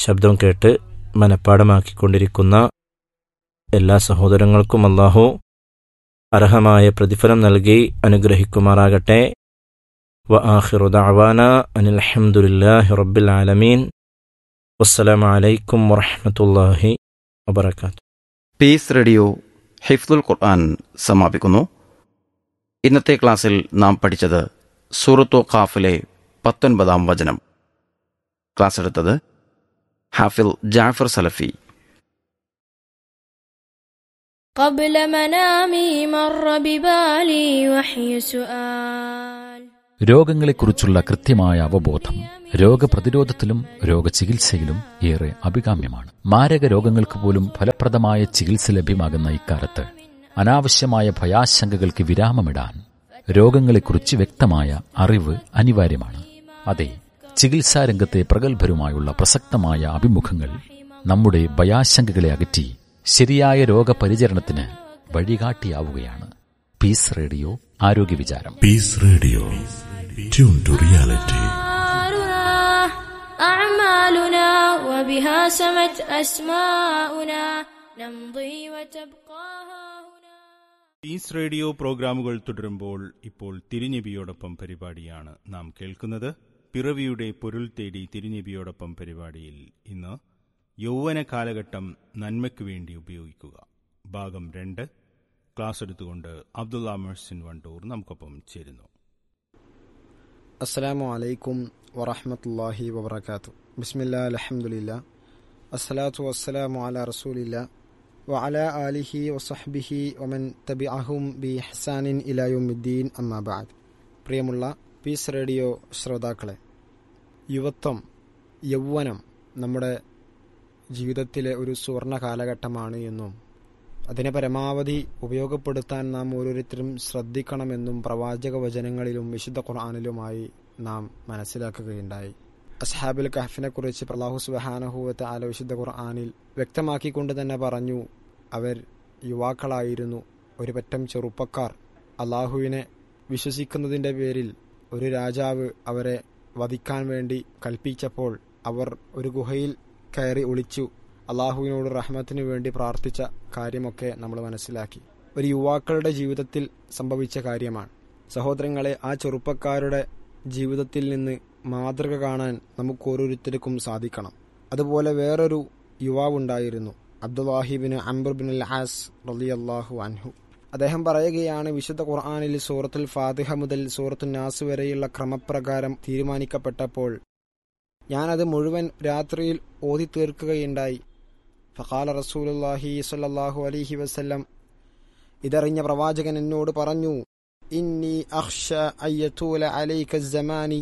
ശബ്ദം കേട്ട് മനഃപ്പാടമാക്കിക്കൊണ്ടിരിക്കുന്ന എല്ലാ സഹോദരങ്ങൾക്കും അല്ലാഹു അർഹമായ പ്രതിഫലം നൽകി അനുഗ്രഹിക്കുമാറാകട്ടെ വ ആഖിറു ദഅവാന അനിൽ ഹംദുലില്ലാഹി റബ്ബിൽ ആലമീൻ വസ്സലാമു അലൈക്കും വറഹ്മത്തുള്ളാഹി വബറകാതുഹു പീസ് റേഡിയോ ഹിഫ്ദുൽ ഖുർആൻ സമാപിക്കുന്നു ഇന്നത്തെ ക്ലാസ്സിൽ നാം പഠിച്ചത് സൂറത്തു ഖാഫിലെ പത്തൊൻപതാം വചനം ക്ലാസ് എടുത്തത് ഹാഫിൽ ജാഫർ സലഫി قبل منامي مر ببالي وحي سؤال രോഗങ്ങളെക്കുറിച്ചുള്ള കൃത്യമായ അവബോധം രോഗപ്രതിരോധത്തിലും രോഗചികിത്സയിലും ഏറെ അഭികാമ്യമാണ് മാരക രോഗങ്ങൾക്ക് പോലും ഫലപ്രദമായ ചികിത്സ ലഭ്യമാകുന്ന ഇക്കാലത്ത് അനാവശ്യമായ ഭയാശങ്കകൾക്ക് വിരാമമിടാൻ രോഗങ്ങളെക്കുറിച്ച് വ്യക്തമായ അറിവ് അനിവാര്യമാണ് അതെ ചികിത്സാരംഗത്തെ പ്രഗത്ഭരുമായുള്ള പ്രസക്തമായ അഭിമുഖങ്ങൾ നമ്മുടെ ഭയാശങ്കകളെ അകറ്റി ശരിയായ രോഗപരിചരണത്തിന് വഴികാട്ടിയാവുകയാണ് പീസ് റേഡിയോ ആരോഗ്യ വിചാരം Peace Radio. Tune to reality. أعمالنا أعمالنا وبها سمت أسماؤنا نمضي وتبقى هنا peace radio പ്രോഗ്രാമുകൾ തുടരുമ്പോൾ ഇപ്പോൾ തിരുനബിയോടൊപ്പം പരിപാടിയാണ് നാം കേൾക്കുന്നത് പിറവിയുടെ പൊരുൾ തേടി തിരുനബിയോടൊപ്പം പരിപാടിയിൽ ഇന്ന് യൗവന കാലഘട്ടം നന്മയ്ക്ക് വേണ്ടി ഉപയോഗിക്കുക ഭാഗം രണ്ട് ക്ലാസ് എടുത്തുകൊണ്ട് അബ്ദുള്ള മെഴ്സിൻ വണ്ടൂർ നമുക്കൊപ്പം ചേരുന്നു അസ്സലാമു അലൈക്കും വറഹമത്തല്ലാഹി വബർക്കാത്തു ബിസ്മില്ലാ അലഹമുല്ല അസ്സലാത്തു വസ്സലാമു അല റസൂലില്ല വഅല ആലിഹി വസഹ്ബിഹി വമൻ തബിഅഹും ബി ഹസാനിൻ ഇലായുദ്ദീൻ അമ്മാബാദ് പ്രിയമുള്ള പീസ് റേഡിയോ ശ്രോതാക്കളെ യുവത്വം യൗവനം നമ്മുടെ ജീവിതത്തിലെ ഒരു സുവർണ കാലഘട്ടമാണ് എന്നും അതിനെ പരമാവധി ഉപയോഗപ്പെടുത്താൻ നാം ഓരോരുത്തരും ശ്രദ്ധിക്കണമെന്നും പ്രവാചക വചനങ്ങളിലും വിശുദ്ധ ഖുർആാനിലുമായി നാം മനസ്സിലാക്കുകയുണ്ടായി അസ്ഹാബുൽ കഹഫിനെ കുറിച്ച് പ്രലാഹു സുബഹാനഹുവത്ത് ആല വിശുദ്ധ ഖുർആാനിൽ വ്യക്തമാക്കിക്കൊണ്ട് തന്നെ പറഞ്ഞു അവർ യുവാക്കളായിരുന്നു ഒരു പറ്റം ചെറുപ്പക്കാർ അള്ളാഹുവിനെ വിശ്വസിക്കുന്നതിൻ്റെ പേരിൽ ഒരു രാജാവ് അവരെ വധിക്കാൻ വേണ്ടി കൽപ്പിച്ചപ്പോൾ അവർ ഒരു ഗുഹയിൽ കയറി ഒളിച്ചു അള്ളാഹുവിനോട് റഹ്മത്തിനു വേണ്ടി പ്രാർത്ഥിച്ച കാര്യമൊക്കെ നമ്മൾ മനസ്സിലാക്കി ഒരു യുവാക്കളുടെ ജീവിതത്തിൽ സംഭവിച്ച കാര്യമാണ് സഹോദരങ്ങളെ ആ ചെറുപ്പക്കാരുടെ ജീവിതത്തിൽ നിന്ന് മാതൃക കാണാൻ നമുക്ക് ഓരോരുത്തർക്കും സാധിക്കണം അതുപോലെ വേറൊരു യുവാവുണ്ടായിരുന്നു അബ്ദുല്ലാഹിബിന് അംബർ ബിൻ അൽ ആസ് റലിയല്ലാഹു അൻഹു അദ്ദേഹം പറയുകയാണ് വിശുദ്ധ ഖുർആാനിൽ സൂറത്തുൽ ഫാത്തിഹ മുതൽ സൂറത്തുൽ നാസ് വരെയുള്ള ക്രമപ്രകാരം തീരുമാനിക്കപ്പെട്ടപ്പോൾ ഞാനത് മുഴുവൻ രാത്രിയിൽ ഓതി തീർക്കുകയുണ്ടായി ഫഖാല റസൂലുല്ലാഹി സ്വല്ലല്ലാഹു അലൈഹി വസല്ലം ഇതറിഞ്ഞ പ്രവാചകൻ എന്നോട് പറഞ്ഞു ഇന്നി അഖ്ഷ അയ്യതൂല അലൈക സമാനി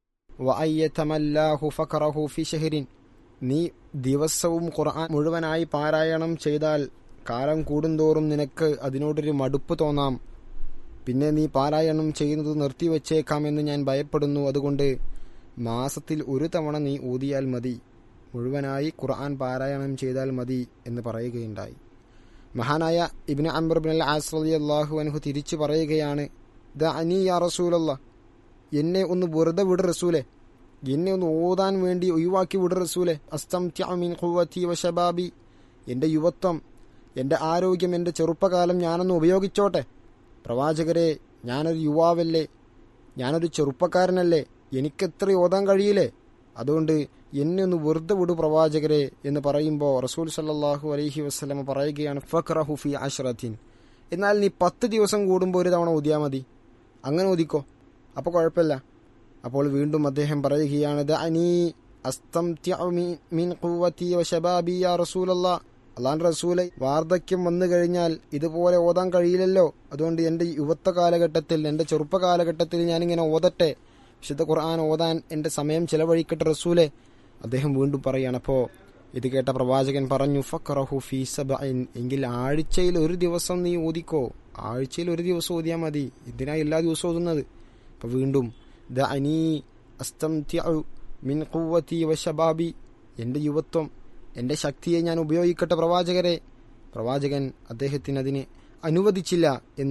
വഅയ്യതമല്ലാഹു ഫഖറഹു ഫി ഷഹ്റിൻ നീ ദിവസവും ഖുർആൻ മുഴുവനായി പാരായണം ചെയ്താൽ കാലം കൂടുന്തോറും നിനക്ക് അതിനോടൊരു മടുപ്പ് തോന്നാം പിന്നെ നീ പാരായണം ചെയ്യുന്നത് നിർത്തിവെച്ചേക്കാമെന്ന് ഞാൻ ഭയപ്പെടുന്നു അതുകൊണ്ട് മാസത്തിൽ ഒരു തവണ നീ ഊതിയാൽ മതി മുഴുവനായി ഖുർആൻ പാരായണം ചെയ്താൽ മതി എന്ന് പറയുകയുണ്ടായി മഹാനായ ഇബിന് അംബർ ബിൻ അൽ ആസ്രലി അള്ളാഹു അൻഹു തിരിച്ചു പറയുകയാണ് ദ അനി യാ റസൂലല്ല എന്നെ ഒന്ന് വെറുതെ വിട് റസൂലെ എന്നെ ഒന്ന് ഓതാൻ വേണ്ടി ഒഴിവാക്കി വിട് റസൂലെ അസ്തം ത്യാമിൻ ഖുവത്തി വശബാബി എൻ്റെ യുവത്വം എൻ്റെ ആരോഗ്യം എൻ്റെ ചെറുപ്പകാലം ഞാനൊന്ന് ഉപയോഗിച്ചോട്ടെ പ്രവാചകരെ ഞാനൊരു യുവാവല്ലേ ഞാനൊരു ചെറുപ്പക്കാരനല്ലേ എനിക്കെത്ര ഓതാൻ കഴിയില്ലേ അതുകൊണ്ട് എന്നെ ഒന്ന് വെറുതെ വിടു പ്രവാചകരെ എന്ന് പറയുമ്പോൾ റസൂൽ സല്ലാഹു അലൈഹി വസ്ലമ പറയുകയാണ് ഫഖ്റഹു ഫി അഷ്റത്തിൻ എന്നാൽ നീ പത്ത് ദിവസം കൂടുമ്പോൾ ഒരു തവണ ഊതിയാൽ മതി അങ്ങനെ ഊതിക്കോ അപ്പോൾ കുഴപ്പമില്ല അപ്പോൾ വീണ്ടും അദ്ദേഹം പറയുകയാണ് "ദ അനീ അസ്തംത്യഉ മി- മിൻ ഖുവ്വതി വശബാബി യാ റസൂലല്ലാ അള്ളാൻ റസൂലെ വാർദ്ധക്യം വന്നു കഴിഞ്ഞാൽ ഇതുപോലെ ഓതാൻ കഴിയില്ലല്ലോ അതുകൊണ്ട് എൻ്റെ യുവത്വ കാലഘട്ടത്തിൽ എൻ്റെ ചെറുപ്പ കാലഘട്ടത്തിൽ ഞാനിങ്ങനെ ഓതട്ടെ വിശുദ്ധ ഖുർആൻ ഓതാൻ എൻ്റെ സമയം ചെലവഴിക്കട്ടെ റസൂലെ അദ്ദേഹം വീണ്ടും പറയാണ് അപ്പോൾ ഇത് കേട്ട പ്രവാചകൻ പറഞ്ഞു ഫഖറഹു ഫീ സബഇൻ എങ്കിൽ ആഴ്ചയിൽ ഒരു ദിവസം നീ ഓതിക്കോ ആഴ്ചയിൽ ഒരു ദിവസം ഓതിയാൽ മതി എന്തിനാ എല്ലാ ദിവസവും ഓതുന്നത് അപ്പോൾ വീണ്ടും ദ അനീ അസ്തംത്യഉ മിൻ ഖുവ്വതി വശബാബി എൻ്റെ യുവത്വം എൻ്റെ ശക്തിയെ ഞാൻ ഉപയോഗിക്കട്ടെ പ്രവാചകരെ പ്രവാചകൻ അദ്ദേഹത്തിന് അതിന് അനുവദിച്ചില്ല എന്ന്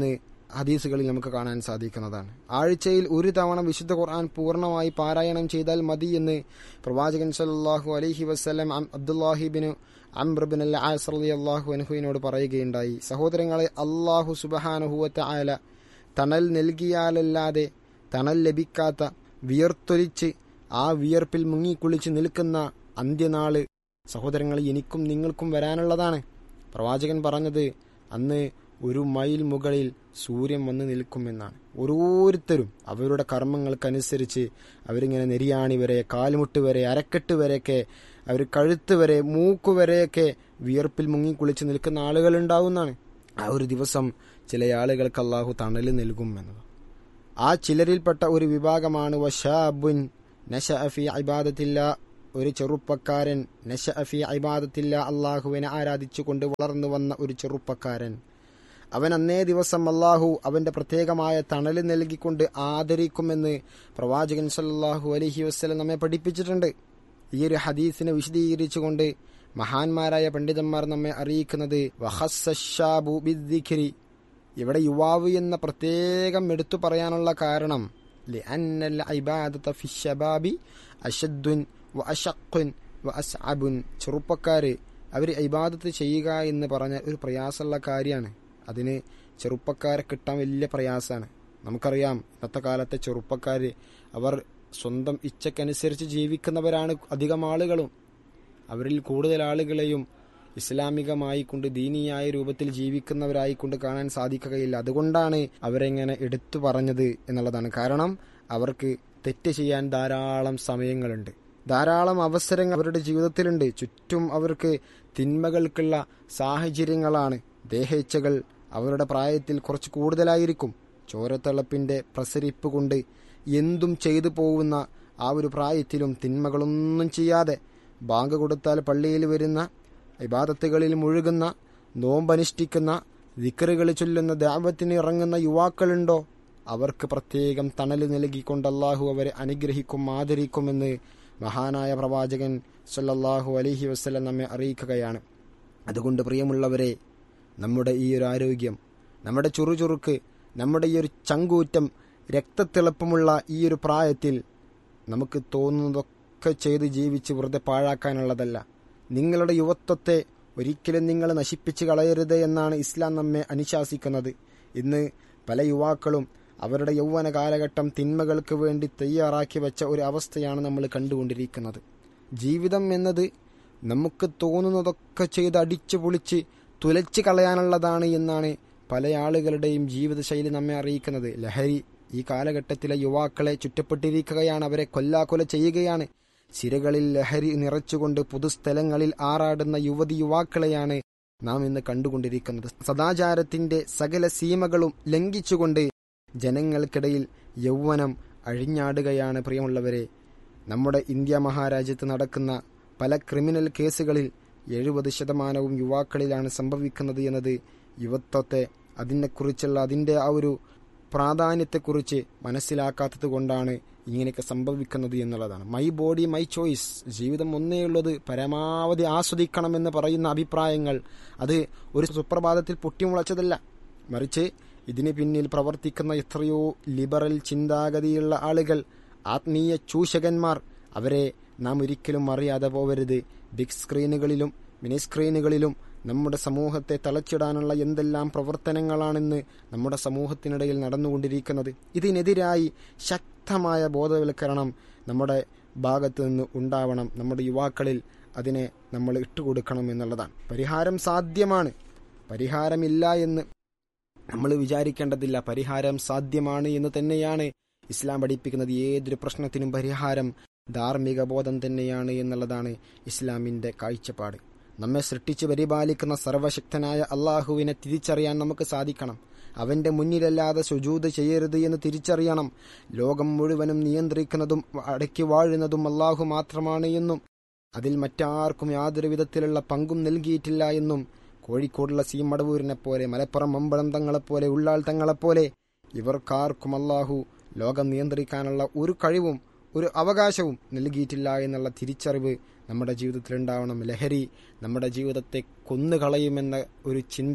ഹദീസുകളിൽ നമുക്ക് കാണാൻ സാധിക്കുന്നതാണ് ആഴ്ചയിൽ ഒരു തവണ വിശുദ്ധ ഖുർആൻ പൂർണ്ണമായി പാരായണം ചെയ്താൽ മതി എന്ന് പ്രവാചകൻ സല്ലല്ലാഹു അലൈഹി വസ്ലം അബ്ദുല്ലാഹിബിന് അംബ്രബിൻ അൽ ആസറലി അള്ളാഹു അൻഹുവിനോട് പറയുകയുണ്ടായി സഹോദരങ്ങളെ അള്ളാഹു സുബഹാനുഹുവത്ത ആല തണൽ നൽകിയാലല്ലാതെ തണൽ ലഭിക്കാത്ത വിയർത്തൊലിച്ച് ആ വിയർപ്പിൽ മുങ്ങിക്കുളിച്ച് നിൽക്കുന്ന അന്ത്യനാള് സഹോദരങ്ങൾ എനിക്കും നിങ്ങൾക്കും വരാനുള്ളതാണ് പ്രവാചകൻ പറഞ്ഞത് അന്ന് ഒരു മൈൽ മുകളിൽ സൂര്യൻ വന്ന് നിൽക്കുമെന്നാണ് ഓരോരുത്തരും അവരുടെ കർമ്മങ്ങൾക്കനുസരിച്ച് അവരിങ്ങനെ നെരിയാണി വരെ കാൽമുട്ട് വരെ അരക്കെട്ട് വരെയൊക്കെ അവർ കഴുത്ത് വരെ മൂക്ക് വരെയൊക്കെ വിയർപ്പിൽ മുങ്ങിക്കുളിച്ച് നിൽക്കുന്ന ആളുകൾ ഉണ്ടാവുന്നതാണ് ആ ഒരു ദിവസം ചില ആളുകൾക്ക് അള്ളാഹു തണൽ നൽകും എന്നത് ആ ചിലരിൽപ്പെട്ട ഒരു വിഭാഗമാണ് വഷാബുൻ നശ അഫി ഇബാദത്തില്ല ഒരു ചെറുപ്പക്കാരൻ നശ അഫി ഇബാദത്തില്ല അള്ളാഹുവിനെ ആരാധിച്ചുകൊണ്ട് വളർന്നു വന്ന ഒരു ചെറുപ്പക്കാരൻ അവൻ അന്നേ ദിവസം അള്ളാഹു അവന്റെ പ്രത്യേകമായ തണൽ നൽകിക്കൊണ്ട് ആദരിക്കുമെന്ന് പ്രവാചകൻ സല്ലാഹു അലഹി വസ്ലം നമ്മെ പഠിപ്പിച്ചിട്ടുണ്ട് ഈ ഒരു ഹദീസിനെ വിശദീകരിച്ചുകൊണ്ട് മഹാന്മാരായ പണ്ഡിതന്മാർ നമ്മെ അറിയിക്കുന്നത് വഹസ്സാബു ബിദ്ദിഖിരി ഇവിടെ യുവാവ് എന്ന പ്രത്യേകം എടുത്തു പറയാനുള്ള കാരണം ചെറുപ്പക്കാര് അവർ ഇബാദത്ത് ചെയ്യുക എന്ന് പറഞ്ഞ ഒരു പ്രയാസമുള്ള കാര്യമാണ് അതിന് ചെറുപ്പക്കാരെ കിട്ടാൻ വലിയ പ്രയാസമാണ് നമുക്കറിയാം ഇന്നത്തെ കാലത്തെ ചെറുപ്പക്കാർ അവർ സ്വന്തം ഇച്ഛക്കനുസരിച്ച് ജീവിക്കുന്നവരാണ് അധികം ആളുകളും അവരിൽ കൂടുതൽ ആളുകളെയും ഇസ്ലാമികമായി കൊണ്ട് ദീനീയായ രൂപത്തിൽ ജീവിക്കുന്നവരായിക്കൊണ്ട് കാണാൻ സാധിക്കുകയില്ല അതുകൊണ്ടാണ് അവരെങ്ങനെ എടുത്തു പറഞ്ഞത് എന്നുള്ളതാണ് കാരണം അവർക്ക് തെറ്റ് ചെയ്യാൻ ധാരാളം സമയങ്ങളുണ്ട് ധാരാളം അവസരങ്ങൾ അവരുടെ ജീവിതത്തിലുണ്ട് ചുറ്റും അവർക്ക് തിന്മകൾക്കുള്ള സാഹചര്യങ്ങളാണ് ദേഹേച്ഛകൾ അവരുടെ പ്രായത്തിൽ കുറച്ച് കൂടുതലായിരിക്കും ചോരത്തിളപ്പിന്റെ പ്രസരിപ്പ് കൊണ്ട് എന്തും ചെയ്തു പോകുന്ന ആ ഒരു പ്രായത്തിലും തിന്മകളൊന്നും ചെയ്യാതെ ബാങ്ക് കൊടുത്താൽ പള്ളിയിൽ വരുന്ന ഇബാദത്തുകളിൽ മുഴുകുന്ന നോമ്പനുഷ്ഠിക്കുന്ന ദിക്കറുകൾ ചൊല്ലുന്ന ദാപത്തിന് ഇറങ്ങുന്ന യുവാക്കളുണ്ടോ അവർക്ക് പ്രത്യേകം തണൽ നൽകിക്കൊണ്ട് അള്ളാഹു അവരെ അനുഗ്രഹിക്കും ആദരിക്കുമെന്ന് മഹാനായ പ്രവാചകൻ സല്ലല്ലാഹു അലഹി വസ്ലം നമ്മെ അറിയിക്കുകയാണ് അതുകൊണ്ട് പ്രിയമുള്ളവരെ നമ്മുടെ ഈ ഒരു ആരോഗ്യം നമ്മുടെ ചുറുചുറുക്ക് നമ്മുടെ ഈ ഒരു ചങ്കൂറ്റം രക്തത്തിളപ്പമുള്ള ഈ ഒരു പ്രായത്തിൽ നമുക്ക് തോന്നുന്നതൊക്കെ ചെയ്ത് ജീവിച്ച് വെറുതെ പാഴാക്കാനുള്ളതല്ല നിങ്ങളുടെ യുവത്വത്തെ ഒരിക്കലും നിങ്ങൾ നശിപ്പിച്ച് കളയരുത് എന്നാണ് ഇസ്ലാം നമ്മെ അനുശാസിക്കുന്നത് ഇന്ന് പല യുവാക്കളും അവരുടെ യൗവന കാലഘട്ടം തിന്മകൾക്ക് വേണ്ടി തയ്യാറാക്കി വെച്ച ഒരു അവസ്ഥയാണ് നമ്മൾ കണ്ടുകൊണ്ടിരിക്കുന്നത് ജീവിതം എന്നത് നമുക്ക് തോന്നുന്നതൊക്കെ ചെയ്ത് അടിച്ചു പൊളിച്ച് തുലച്ച് കളയാനുള്ളതാണ് എന്നാണ് പല ആളുകളുടെയും ജീവിതശൈലി നമ്മെ അറിയിക്കുന്നത് ലഹരി ഈ കാലഘട്ടത്തിലെ യുവാക്കളെ ചുറ്റപ്പെട്ടിരിക്കുകയാണ് അവരെ കൊല്ലാക്കൊല ചെയ്യുകയാണ് സിരകളിൽ ലഹരി നിറച്ചുകൊണ്ട് പൊതുസ്ഥലങ്ങളിൽ ആറാടുന്ന യുവതി യുവാക്കളെയാണ് നാം ഇന്ന് കണ്ടുകൊണ്ടിരിക്കുന്നത് സദാചാരത്തിന്റെ സകല സീമകളും ലംഘിച്ചുകൊണ്ട് ജനങ്ങൾക്കിടയിൽ യൗവനം അഴിഞ്ഞാടുകയാണ് പ്രിയമുള്ളവരെ നമ്മുടെ ഇന്ത്യ മഹാരാജ്യത്ത് നടക്കുന്ന പല ക്രിമിനൽ കേസുകളിൽ എഴുപത് ശതമാനവും യുവാക്കളിലാണ് സംഭവിക്കുന്നത് എന്നത് യുവത്വത്തെ അതിനെക്കുറിച്ചുള്ള അതിൻ്റെ ആ ഒരു പ്രാധാന്യത്തെക്കുറിച്ച് മനസ്സിലാക്കാത്തത് കൊണ്ടാണ് ഇങ്ങനെയൊക്കെ സംഭവിക്കുന്നത് എന്നുള്ളതാണ് മൈ ബോഡി മൈ ചോയ്സ് ജീവിതം ഒന്നേ ഉള്ളത് പരമാവധി ആസ്വദിക്കണമെന്ന് പറയുന്ന അഭിപ്രായങ്ങൾ അത് ഒരു സുപ്രഭാതത്തിൽ പൊട്ടിമുളച്ചതല്ല മറിച്ച് ഇതിന് പിന്നിൽ പ്രവർത്തിക്കുന്ന എത്രയോ ലിബറൽ ചിന്താഗതിയുള്ള ആളുകൾ ആത്മീയ ചൂഷകന്മാർ അവരെ നാം ഒരിക്കലും അറിയാതെ പോവരുത് ബിഗ് സ്ക്രീനുകളിലും മിനി സ്ക്രീനുകളിലും നമ്മുടെ സമൂഹത്തെ തളച്ചിടാനുള്ള എന്തെല്ലാം പ്രവർത്തനങ്ങളാണെന്ന് നമ്മുടെ സമൂഹത്തിനിടയിൽ നടന്നുകൊണ്ടിരിക്കുന്നത് ഇതിനെതിരായി ശക്തമായ ബോധവൽക്കരണം നമ്മുടെ ഭാഗത്ത് നിന്ന് ഉണ്ടാവണം നമ്മുടെ യുവാക്കളിൽ അതിനെ നമ്മൾ ഇട്ടുകൊടുക്കണം എന്നുള്ളതാണ് പരിഹാരം സാധ്യമാണ് പരിഹാരമില്ല എന്ന് നമ്മൾ വിചാരിക്കേണ്ടതില്ല പരിഹാരം സാധ്യമാണ് എന്ന് തന്നെയാണ് ഇസ്ലാം പഠിപ്പിക്കുന്നത് ഏതൊരു പ്രശ്നത്തിനും പരിഹാരം ധാർമ്മിക ബോധം തന്നെയാണ് എന്നുള്ളതാണ് ഇസ്ലാമിന്റെ കാഴ്ചപ്പാട് നമ്മെ സൃഷ്ടിച്ച് പരിപാലിക്കുന്ന സർവശക്തനായ അള്ളാഹുവിനെ തിരിച്ചറിയാൻ നമുക്ക് സാധിക്കണം അവന്റെ മുന്നിലല്ലാതെ സുജൂത് ചെയ്യരുത് എന്ന് തിരിച്ചറിയണം ലോകം മുഴുവനും നിയന്ത്രിക്കുന്നതും അടക്കി വാഴുന്നതും അള്ളാഹു മാത്രമാണ് എന്നും അതിൽ മറ്റാർക്കും യാതൊരു വിധത്തിലുള്ള പങ്കും നൽകിയിട്ടില്ല എന്നും കോഴിക്കോടുള്ള സി മടവൂരിനെ പോലെ മലപ്പുറം മമ്പളം തങ്ങളെപ്പോലെ ഉള്ളാൾ തങ്ങളെപ്പോലെ ഇവർക്കാർക്കും അള്ളാഹു ലോകം നിയന്ത്രിക്കാനുള്ള ഒരു കഴിവും ഒരു അവകാശവും നൽകിയിട്ടില്ല എന്നുള്ള തിരിച്ചറിവ് നമ്മുടെ ജീവിതത്തിൽ ഉണ്ടാവണം ലഹരി നമ്മുടെ ജീവിതത്തെ കൊന്നുകളയുമെന്ന ഒരു ചിന്ത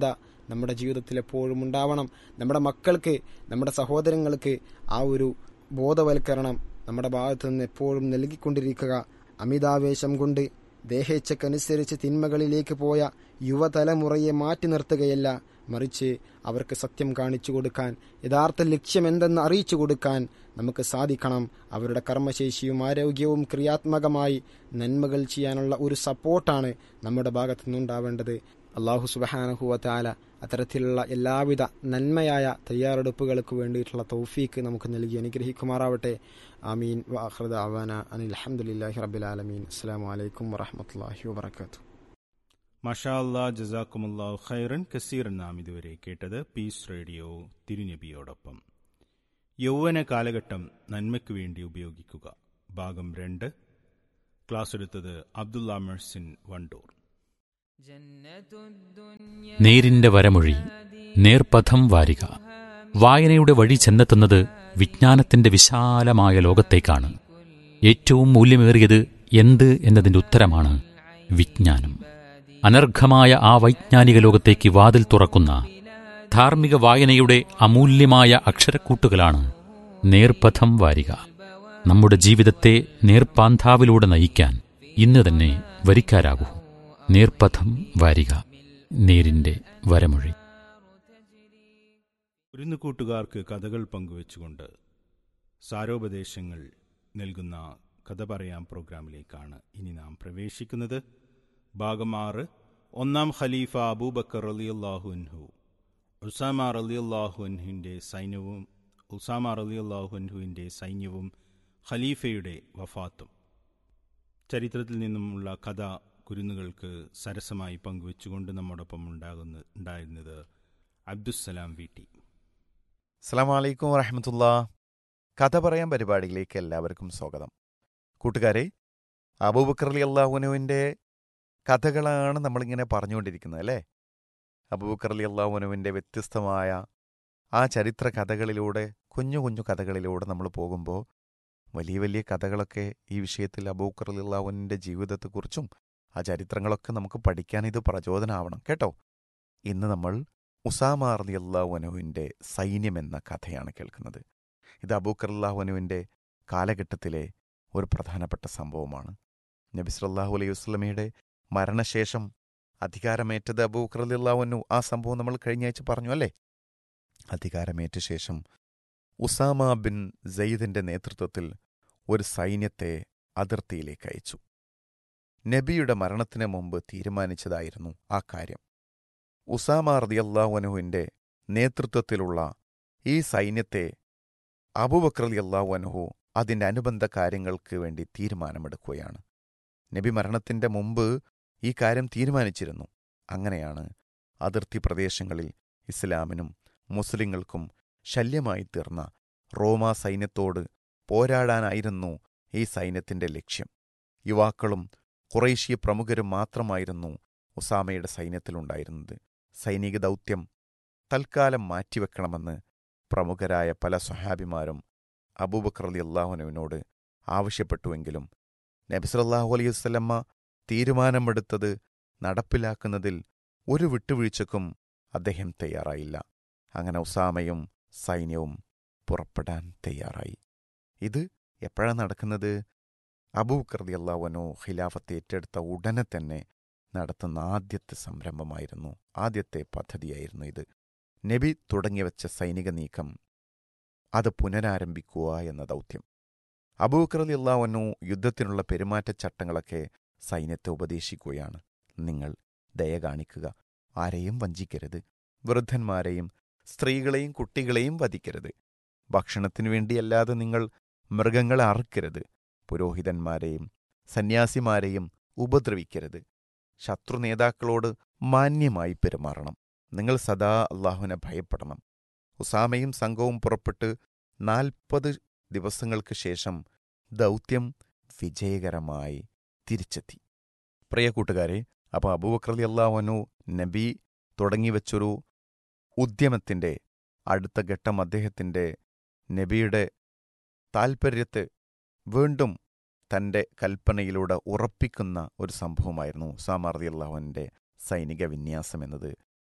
നമ്മുടെ ജീവിതത്തിൽ എപ്പോഴും ഉണ്ടാവണം നമ്മുടെ മക്കൾക്ക് നമ്മുടെ സഹോദരങ്ങൾക്ക് ആ ഒരു ബോധവൽക്കരണം നമ്മുടെ ഭാഗത്തു നിന്ന് എപ്പോഴും നൽകിക്കൊണ്ടിരിക്കുക അമിതാവേശം കൊണ്ട് ദേഹേച്ഛക്കനുസരിച്ച് തിന്മകളിലേക്ക് പോയ യുവതലമുറയെ മാറ്റി നിർത്തുകയല്ല മറിച്ച് അവർക്ക് സത്യം കാണിച്ചു കൊടുക്കാൻ യഥാർത്ഥ ലക്ഷ്യം എന്തെന്ന് അറിയിച്ചു കൊടുക്കാൻ നമുക്ക് സാധിക്കണം അവരുടെ കർമ്മശേഷിയും ആരോഗ്യവും ക്രിയാത്മകമായി നന്മകൾ ചെയ്യാനുള്ള ഒരു സപ്പോർട്ടാണ് നമ്മുടെ ഭാഗത്തു നിന്നുണ്ടാവേണ്ടത് അള്ളാഹു സുബഹാനഹുവത്താല അത്തരത്തിലുള്ള എല്ലാവിധ നന്മയായ തയ്യാറെടുപ്പുകൾക്ക് വേണ്ടിയിട്ടുള്ള തൗഫീക്ക് നമുക്ക് നൽകി അനുഗ്രഹിക്കുമാറാവട്ടെ ആമീൻ വാഹൃദ അവാന അനിൽ അഹമ്മദില്ലാഹി റബ്ബിലാലമീൻ അസ്സാം വലൈക്കും വറഹമത്തല്ലാഹി വാബർക്കാത്തു മഷാ അല്ലാ ജസാക്കുമുല്ലാഹു ഖൈറൻ കസീർ നാം ഇതുവരെ കേട്ടത് പീസ് റേഡിയോ തിരുനബിയോടൊപ്പം യൗവന കാലഘട്ടം നന്മയ്ക്ക് വേണ്ടി ഉപയോഗിക്കുക ഭാഗം രണ്ട് ക്ലാസ് എടുത്തത് അബ്ദുള്ള മെഴ്സിൻ വണ്ടൂർ നേരിന്റെ വരമൊഴി നേർപഥം വാരിക വായനയുടെ വഴി ചെന്നെത്തുന്നത് വിജ്ഞാനത്തിന്റെ വിശാലമായ ലോകത്തേക്കാണ് ഏറ്റവും മൂല്യമേറിയത് എന്ത് എന്നതിന്റെ ഉത്തരമാണ് വിജ്ഞാനം അനർഘമായ ആ വൈജ്ഞാനിക ലോകത്തേക്ക് വാതിൽ തുറക്കുന്ന ധാർമ്മിക വായനയുടെ അമൂല്യമായ അക്ഷരക്കൂട്ടുകളാണ് നേർപഥം വാരിക നമ്മുടെ ജീവിതത്തെ നേർപ്പാന്താവിലൂടെ നയിക്കാൻ ഇന്ന് തന്നെ വരിക്കാരാകൂ നേർപഥം വാരിക നേരിന്റെ വരമൊഴി ഒരുന്നു കൂട്ടുകാർക്ക് കഥകൾ പങ്കുവെച്ചുകൊണ്ട് സാരോപദേശങ്ങൾ നൽകുന്ന കഥ പറയാം പ്രോഗ്രാമിലേക്കാണ് ഇനി നാം പ്രവേശിക്കുന്നത് ഭാഗം ആറ് ഒന്നാം ഖലീഫ അബൂബക്കർ അലിയല്ലാഹു അൻഹു ഉസാമ റലിയല്ലാഹു അൻഹുവിൻ്റെ സൈന്യവും ഉസാമ റലിയല്ലാഹു അൻഹുവിൻ്റെ സൈന്യവും ഖലീഫയുടെ വഫാത്തും ചരിത്രത്തിൽ നിന്നുമുള്ള കഥ കുരുന്നുകൾക്ക് സരസമായി പങ്കുവെച്ചുകൊണ്ട് നമ്മോടൊപ്പം ഉണ്ടാകുന്ന ഉണ്ടായിരുന്നത് അബ്ദുസ്സലാം വി ടി അസ്സാം വലൈക്കും വറഹമത്തുള്ള കഥ പറയാൻ പരിപാടിയിലേക്ക് എല്ലാവർക്കും സ്വാഗതം കൂട്ടുകാരെ അബൂബക്കർ അലി അള്ളാഹുനുവിൻ്റെ കഥകളാണ് നമ്മളിങ്ങനെ പറഞ്ഞുകൊണ്ടിരിക്കുന്നത് അല്ലേ അബൂബക്കർ അലി അള്ളാഹുനുവിൻ്റെ വ്യത്യസ്തമായ ആ ചരിത്ര കഥകളിലൂടെ കുഞ്ഞു കുഞ്ഞു കഥകളിലൂടെ നമ്മൾ പോകുമ്പോൾ വലിയ വലിയ കഥകളൊക്കെ ഈ വിഷയത്തിൽ അബൂബക്കർ അലി അള്ളാഹുവിൻ്റെ ജീവിതത്തെക്കുറിച്ചും ആ ചരിത്രങ്ങളൊക്കെ നമുക്ക് പഠിക്കാൻ ഇത് പ്രചോദനമാവണം കേട്ടോ ഇന്ന് നമ്മൾ ഉസാമ അലി അള്ളാഹുനുവിൻ്റെ സൈന്യം എന്ന കഥയാണ് കേൾക്കുന്നത് ഇത് അബൂക്കർ അള്ളാഹുനുവിൻ്റെ കാലഘട്ടത്തിലെ ഒരു പ്രധാനപ്പെട്ട സംഭവമാണ് നബി സല്ലല്ലാഹു അലൈഹി വസ്ലമയുടെ മരണശേഷം അധികാരമേറ്റത് അബൂക്കർ അലി അള്ളാഹുനു ആ സംഭവം നമ്മൾ കഴിഞ്ഞ ആഴ്ച പറഞ്ഞു അല്ലേ അധികാരമേറ്റ ശേഷം ഉസാമ ബിൻ സെയ്ദിന്റെ നേതൃത്വത്തിൽ ഒരു സൈന്യത്തെ അതിർത്തിയിലേക്ക് അയച്ചു നബിയുടെ മരണത്തിന് മുമ്പ് തീരുമാനിച്ചതായിരുന്നു ആ കാര്യം ഉസാമ റതിയല്ലാഹുനുവിൻ്റെ നേതൃത്വത്തിലുള്ള ഈ സൈന്യത്തെ അബുബക്ർ അള്ളാഹുഅനുഹു അതിൻ്റെ അനുബന്ധ കാര്യങ്ങൾക്ക് വേണ്ടി തീരുമാനമെടുക്കുകയാണ് നബി മരണത്തിൻ്റെ മുമ്പ് ഈ കാര്യം തീരുമാനിച്ചിരുന്നു അങ്ങനെയാണ് അതിർത്തി പ്രദേശങ്ങളിൽ ഇസ്ലാമിനും മുസ്ലിങ്ങൾക്കും ശല്യമായി തീർന്ന റോമാ സൈന്യത്തോട് പോരാടാനായിരുന്നു ഈ സൈന്യത്തിന്റെ ലക്ഷ്യം യുവാക്കളും കുറേശ്യ പ്രമുഖരും മാത്രമായിരുന്നു ഉസാമയുടെ സൈന്യത്തിലുണ്ടായിരുന്നത് സൈനിക ദൗത്യം തൽക്കാലം മാറ്റിവെക്കണമെന്ന് പ്രമുഖരായ പല സ്വഹാബിമാരും അബൂബക്കർ അലി അള്ളാഹുനുവിനോട് ആവശ്യപ്പെട്ടുവെങ്കിലും നബിസലല്ലാഹു അലൈഹി വസ്ലമ്മ തീരുമാനമെടുത്തത് നടപ്പിലാക്കുന്നതിൽ ഒരു വിട്ടുവീഴ്ചക്കും അദ്ദേഹം തയ്യാറായില്ല അങ്ങനെ ഉസാമയും സൈന്യവും പുറപ്പെടാൻ തയ്യാറായി ഇത് എപ്പോഴാണ് നടക്കുന്നത് അബൂബക്കർ അലി അള്ളാഹുനോ ഖിലാഫത്ത് ഏറ്റെടുത്ത ഉടനെ തന്നെ നടത്തുന്ന ആദ്യത്തെ സംരംഭമായിരുന്നു ആദ്യത്തെ പദ്ധതിയായിരുന്നു ഇത് നബി തുടങ്ങിവെച്ച സൈനിക നീക്കം അത് പുനരാരംഭിക്കുക എന്ന ദൗത്യം അബൂക്കർ അലി അള്ളാഹുനു യുദ്ധത്തിനുള്ള പെരുമാറ്റച്ചട്ടങ്ങളൊക്കെ സൈന്യത്തെ ഉപദേശിക്കുകയാണ് നിങ്ങൾ ദയ കാണിക്കുക ആരെയും വഞ്ചിക്കരുത് വൃദ്ധന്മാരെയും സ്ത്രീകളെയും കുട്ടികളെയും വധിക്കരുത് ഭക്ഷണത്തിനു വേണ്ടിയല്ലാതെ നിങ്ങൾ മൃഗങ്ങളെ അറുക്കരുത് പുരോഹിതന്മാരെയും സന്യാസിമാരെയും ഉപദ്രവിക്കരുത് ശത്രു നേതാക്കളോട് മാന്യമായി പെരുമാറണം നിങ്ങൾ സദാ അള്ളാഹുവിനെ ഭയപ്പെടണം ഉസാമയും സംഘവും പുറപ്പെട്ട് നാൽപ്പത് ദിവസങ്ങൾക്ക് ശേഷം ദൗത്യം വിജയകരമായി തിരിച്ചെത്തി പ്രിയ കൂട്ടുകാരെ അപ്പോൾ അബൂബക്രലി അള്ളാഹുനു നബി തുടങ്ങിവെച്ചൊരു ഉദ്യമത്തിൻ്റെ അടുത്ത ഘട്ടം അദ്ദേഹത്തിൻ്റെ നബിയുടെ താൽപ്പര്യത്തെ വീണ്ടും തൻ്റെ കൽപ്പനയിലൂടെ ഉറപ്പിക്കുന്ന ഒരു സംഭവമായിരുന്നു ഉസാമ റതി അള്ളാഹുവിൻ്റെ സൈനിക വിന്യാസം എന്നത്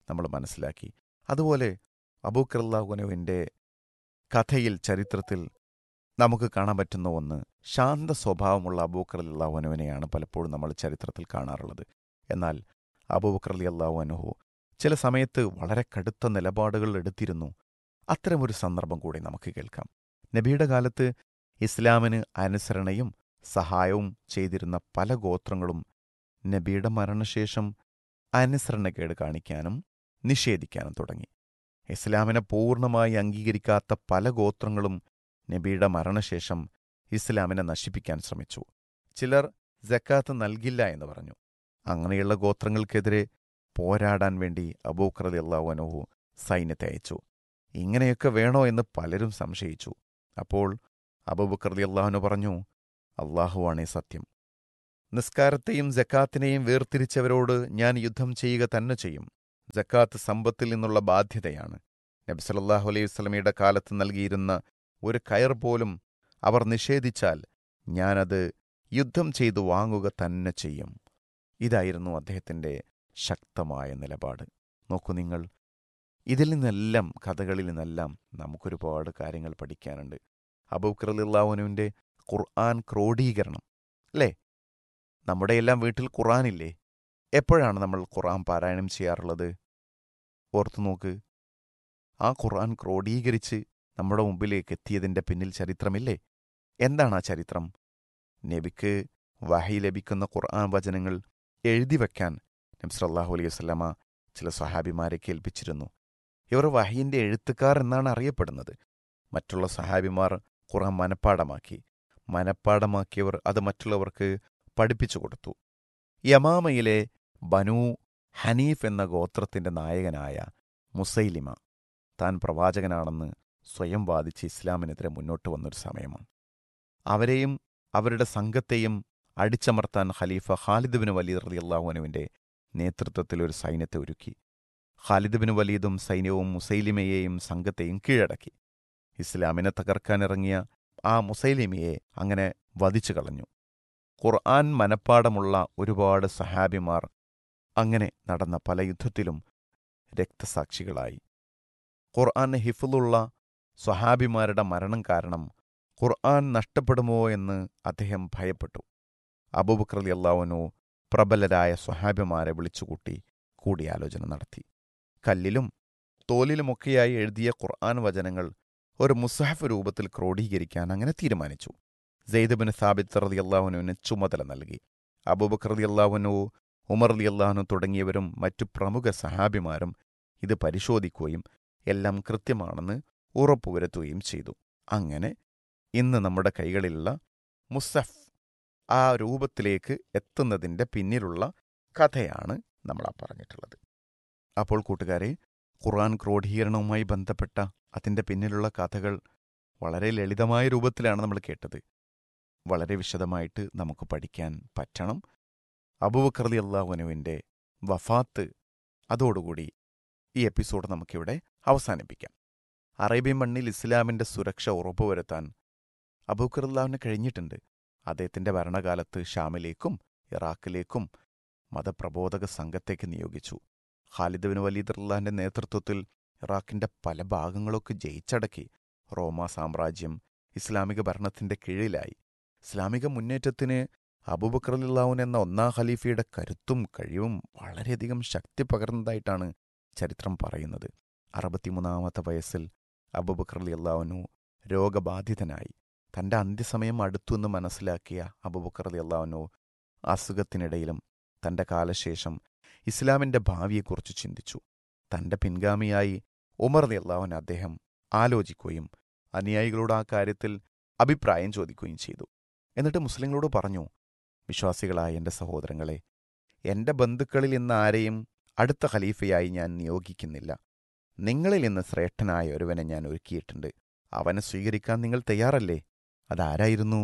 നമ്മൾ മനസ്സിലാക്കി അതുപോലെ അബൂക്കർല്ലാഹുനുവിൻ്റെ കഥയിൽ ചരിത്രത്തിൽ നമുക്ക് കാണാൻ പറ്റുന്ന ഒന്ന് ശാന്ത സ്വഭാവമുള്ള അബൂക്കർ അള്ളാഹുനുവിനെയാണ് പലപ്പോഴും നമ്മൾ ചരിത്രത്തിൽ കാണാറുള്ളത് എന്നാൽ അബൂബക്കർ അലി അള്ളാഹുനുഹു ചില സമയത്ത് വളരെ കടുത്ത നിലപാടുകൾ എടുത്തിരുന്നു അത്തരമൊരു സന്ദർഭം കൂടി നമുക്ക് കേൾക്കാം നബിയുടെ കാലത്ത് ഇസ്ലാമിന് അനുസരണയും സഹായവും ചെയ്തിരുന്ന പല ഗോത്രങ്ങളും നബിയുടെ മരണശേഷം അനുസരണക്കേട് കാണിക്കാനും നിഷേധിക്കാനും തുടങ്ങി ഇസ്ലാമിനെ പൂർണ്ണമായി അംഗീകരിക്കാത്ത പല ഗോത്രങ്ങളും നബിയുടെ മരണശേഷം ഇസ്ലാമിനെ നശിപ്പിക്കാൻ ശ്രമിച്ചു ചിലർ ജക്കാത്ത് നൽകില്ല എന്ന് പറഞ്ഞു അങ്ങനെയുള്ള ഗോത്രങ്ങൾക്കെതിരെ പോരാടാൻ വേണ്ടി അബൂക്കർ അലി അള്ളാഹുനോഹു സൈന്യത്തെ അയച്ചു ഇങ്ങനെയൊക്കെ വേണോ എന്ന് പലരും സംശയിച്ചു അപ്പോൾ അബൂബക്കർ അലി അള്ളാഹുനു പറഞ്ഞു അള്ളാഹുവാണേ സത്യം നിസ്കാരത്തെയും ജക്കാത്തിനെയും വേർതിരിച്ചവരോട് ഞാൻ യുദ്ധം ചെയ്യുക തന്നെ ചെയ്യും ജക്കാത്ത് സമ്പത്തിൽ നിന്നുള്ള ബാധ്യതയാണ് നബി സല്ലല്ലാഹു അലൈഹി വസല്ലമയുടെ കാലത്ത് നൽകിയിരുന്ന ഒരു കയർ പോലും അവർ നിഷേധിച്ചാൽ ഞാനത് യുദ്ധം ചെയ്തു വാങ്ങുക തന്നെ ചെയ്യും ഇതായിരുന്നു അദ്ദേഹത്തിൻ്റെ ശക്തമായ നിലപാട് നോക്കൂ നിങ്ങൾ ഇതിൽ നിന്നെല്ലാം കഥകളിൽ നിന്നെല്ലാം നമുക്കൊരുപാട് കാര്യങ്ങൾ പഠിക്കാനുണ്ട് അബൂക്കർ അലിള്ളാഹുനുവിൻ്റെ ഖുർആൻ ക്രോഡീകരണം അല്ലേ നമ്മുടെ എല്ലാം വീട്ടിൽ ഖുർആനില്ലേ എപ്പോഴാണ് നമ്മൾ ഖുർആൻ പാരായണം ചെയ്യാറുള്ളത് ഓർത്തു നോക്ക് ആ ഖുർആൻ ക്രോഡീകരിച്ച് നമ്മുടെ മുമ്പിലേക്ക് എത്തിയതിൻ്റെ പിന്നിൽ ചരിത്രമില്ലേ എന്താണ് ആ ചരിത്രം നബിക്ക് വഹി ലഭിക്കുന്ന ഖുർആൻ വചനങ്ങൾ എഴുതി വയ്ക്കാൻ നബ്സല്ലാഹു അലൈഹി വസ്ലമ ചില സഹാബിമാരെ കേൾപ്പിച്ചിരുന്നു ഇവർ വഹീൻ്റെ എഴുത്തുകാർ എന്നാണ് അറിയപ്പെടുന്നത് മറ്റുള്ള സഹാബിമാർ ഖുർആൻ മനപ്പാടമാക്കി മനപ്പാടമാക്കിയവർ അത് മറ്റുള്ളവർക്ക് പഠിപ്പിച്ചു കൊടുത്തു യമാമയിലെ ബനു ഹനീഫ് എന്ന ഗോത്രത്തിന്റെ നായകനായ മുസൈലിമ താൻ പ്രവാചകനാണെന്ന് സ്വയം വാദിച്ച് ഇസ്ലാമിനെതിരെ മുന്നോട്ട് വന്നൊരു സമയമാണ് അവരെയും അവരുടെ സംഘത്തെയും അടിച്ചമർത്താൻ ഖലീഫ ഖാലിദ് ബിൻ വലീദ് റളിയല്ലാഹുവിന്റെ നേതൃത്വത്തിൽ ഒരു സൈന്യത്തെ ഒരുക്കി ഖാലിദ് ബിൻ വലീദും സൈന്യവും മുസൈലിമയെയും സംഘത്തെയും കീഴടക്കി ഇസ്ലാമിനെ തകർക്കാനിറങ്ങിയ ആ മുസൈലിമയെ അങ്ങനെ വധിച്ചു കളഞ്ഞു ഖുർആൻ മനപ്പാടമുള്ള ഒരുപാട് സഹാബിമാർ അങ്ങനെ നടന്ന പല യുദ്ധത്തിലും രക്തസാക്ഷികളായി ഖുർആൻ ഹിഫുലുള്ള സ്വഹാബിമാരുടെ മരണം കാരണം ഖുർആൻ നഷ്ടപ്പെടുമോ എന്ന് അദ്ദേഹം ഭയപ്പെട്ടു അബൂബക്കർ അലി അള്ളാഹുനു പ്രബലരായ സ്വഹാബിമാരെ വിളിച്ചുകൂട്ടി കൂടിയാലോചന നടത്തി കല്ലിലും തോലിലുമൊക്കെയായി എഴുതിയ ഖുർആൻ വചനങ്ങൾ ഒരു മുസഹഫ് രൂപത്തിൽ ക്രോഡീകരിക്കാൻ അങ്ങനെ തീരുമാനിച്ചു സെയ്ദബിന് സാബിത്ത് റതി അള്ളാഹുനുവിന് ചുമതല നൽകി അബൂബക്കർ റതി അള്ളാഹുനു ഉമർ അലി അള്ളാഹുനു തുടങ്ങിയവരും മറ്റു പ്രമുഖ സഹാബിമാരും ഇത് പരിശോധിക്കുകയും എല്ലാം കൃത്യമാണെന്ന് ഉറപ്പുവരുത്തുകയും ചെയ്തു അങ്ങനെ ഇന്ന് നമ്മുടെ കൈകളിലുള്ള മുസഫ് ആ രൂപത്തിലേക്ക് എത്തുന്നതിൻ്റെ പിന്നിലുള്ള കഥയാണ് നമ്മൾ ആ പറഞ്ഞിട്ടുള്ളത് അപ്പോൾ കൂട്ടുകാരെ ഖുർആൻ ക്രോഡീകരണവുമായി ബന്ധപ്പെട്ട അതിൻ്റെ പിന്നിലുള്ള കഥകൾ വളരെ ലളിതമായ രൂപത്തിലാണ് നമ്മൾ കേട്ടത് വളരെ വിശദമായിട്ട് നമുക്ക് പഠിക്കാൻ പറ്റണം അബൂബക്കർലി അള്ളാഹുനുവിൻ്റെ വഫാത്ത് അതോടുകൂടി ഈ എപ്പിസോഡ് നമുക്കിവിടെ അവസാനിപ്പിക്കാം അറേബ്യൻ മണ്ണിൽ ഇസ്ലാമിൻ്റെ സുരക്ഷ ഉറപ്പുവരുത്താൻ അബൂക്കറുല്ലാവിന് കഴിഞ്ഞിട്ടുണ്ട് അദ്ദേഹത്തിൻ്റെ ഭരണകാലത്ത് ഷാമിലേക്കും ഇറാഖിലേക്കും മതപ്രബോധക സംഘത്തേക്ക് നിയോഗിച്ചു ഖാലിദ് ബിൻ വലീദുല്ലാന്റെ നേതൃത്വത്തിൽ ഇറാഖിന്റെ പല ഭാഗങ്ങളൊക്കെ ജയിച്ചടക്കി റോമ സാമ്രാജ്യം ഇസ്ലാമിക ഭരണത്തിന്റെ കീഴിലായി ഇസ്ലാമിക മുന്നേറ്റത്തിന് അബൂബക്കറുല്ലാവുൻ എന്ന ഒന്നാം ഖലീഫയുടെ കരുത്തും കഴിവും വളരെയധികം ശക്തി പകർന്നതായിട്ടാണ് ചരിത്രം പറയുന്നത് അറുപത്തിമൂന്നാമത്തെ വയസ്സിൽ അബൂബക്കർ അലി അള്ളാഹുനു രോഗബാധിതനായി തന്റെ അന്ത്യസമയം അടുത്തുവെന്ന് മനസ്സിലാക്കിയ അബൂബക്കർ അലി അള്ളാഹുനു അസുഖത്തിനിടയിലും തന്റെ കാലശേഷം ഇസ്ലാമിന്റെ ഭാവിയെക്കുറിച്ച് ചിന്തിച്ചു തന്റെ പിൻഗാമിയായി ഉമർ അലി അള്ളാഹുൻ അദ്ദേഹം ആലോചിക്കുകയും അനുയായികളോട് ആ കാര്യത്തിൽ അഭിപ്രായം ചോദിക്കുകയും ചെയ്തു എന്നിട്ട് മുസ്ലിങ്ങളോട് പറഞ്ഞു വിശ്വാസികളായ എൻ്റെ സഹോദരങ്ങളെ എൻ്റെ ബന്ധുക്കളിൽ ഇന്ന് ആരെയും അടുത്ത ഖലീഫയായി ഞാൻ നിയോഗിക്കുന്നില്ല നിങ്ങളിൽ ഇന്ന് ശ്രേഷ്ഠനായ ഒരുവനെ ഞാൻ ഒരുക്കിയിട്ടുണ്ട് അവനെ സ്വീകരിക്കാൻ നിങ്ങൾ തയ്യാറല്ലേ അതാരായിരുന്നു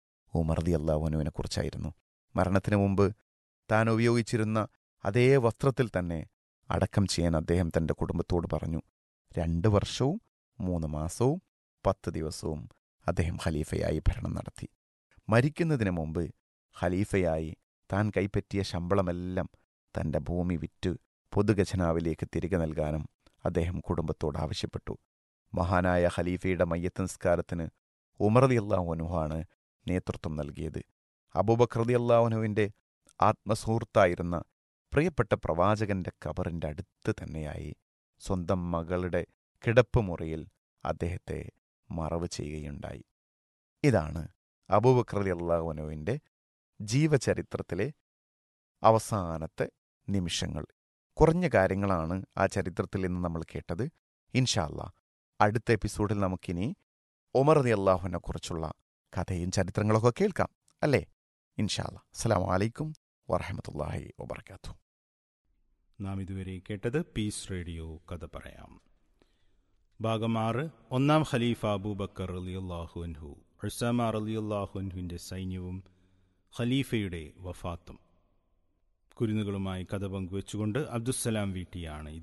ഉമർദി അള്ളാഹുനുവിനെ കുറിച്ചായിരുന്നു മരണത്തിനു മുമ്പ് താൻ ഉപയോഗിച്ചിരുന്ന അതേ വസ്ത്രത്തിൽ തന്നെ അടക്കം ചെയ്യാൻ അദ്ദേഹം തന്റെ കുടുംബത്തോട് പറഞ്ഞു രണ്ട് വർഷവും മൂന്ന് മാസവും പത്ത് ദിവസവും അദ്ദേഹം ഖലീഫയായി ഭരണം നടത്തി മരിക്കുന്നതിന് മുമ്പ് ഖലീഫയായി താൻ കൈപ്പറ്റിയ ശമ്പളമെല്ലാം തന്റെ ഭൂമി വിറ്റ് പൊതുഖജനാവിലേക്ക് തിരികെ നൽകാനും അദ്ദേഹം കുടുംബത്തോട് ആവശ്യപ്പെട്ടു മഹാനായ ഖലീഫയുടെ മയ്യത്ത് നിസ്കാരത്തിന് ഉമർ അലി അള്ളാഹുനുവാണ് നേതൃത്വം നൽകിയത് അബൂബക്കർ അലി അള്ളാഹുനുവിൻ്റെ ആത്മസുഹൃത്തായിരുന്ന പ്രിയപ്പെട്ട പ്രവാചകന്റെ കബറിൻ്റെ അടുത്ത് തന്നെയായി സ്വന്തം മകളുടെ കിടപ്പ് മുറിയിൽ അദ്ദേഹത്തെ മറവ് ചെയ്യുകയുണ്ടായി ഇതാണ് അബൂബക്കർ അലി അള്ളാഹുനുവിൻ്റെ ജീവചരിത്രത്തിലെ അവസാനത്തെ നിമിഷങ്ങൾ കുറഞ്ഞ കാര്യങ്ങളാണ് ആ ചരിത്രത്തിൽ നിന്ന് നമ്മൾ കേട്ടത് ഇൻഷാല്ല അടുത്ത എപ്പിസോഡിൽ നമുക്കിനി ഒമർ അലി അള്ളാഹുവിനെ കുറിച്ചുള്ള കഥയും ചരിത്രങ്ങളൊക്കെ കേൾക്കാം അല്ലേ ഇൻഷാല്ല അസ്സലാമു അലൈക്കും വറഹമത്തല്ലാഹി വബർക്കാത്തു നാം ഇതുവരെ കേട്ടത് പീസ് റേഡിയോ കഥ പറയാം ഭാഗം ആറ് ഒന്നാം ഖലീഫ അബൂബക്കർ റലിയുല്ലാഹു അൻഹു അഴ്സാമ റലിയുല്ലാഹു അൻഹുവിൻ്റെ സൈന്യവും ഖലീഫയുടെ വഫാത്തും കുരുന്നുകളുമായി കഥ പങ്കുവെച്ചുകൊണ്ട് അബ്ദുസ്സലാം വീട്ടിയാണ്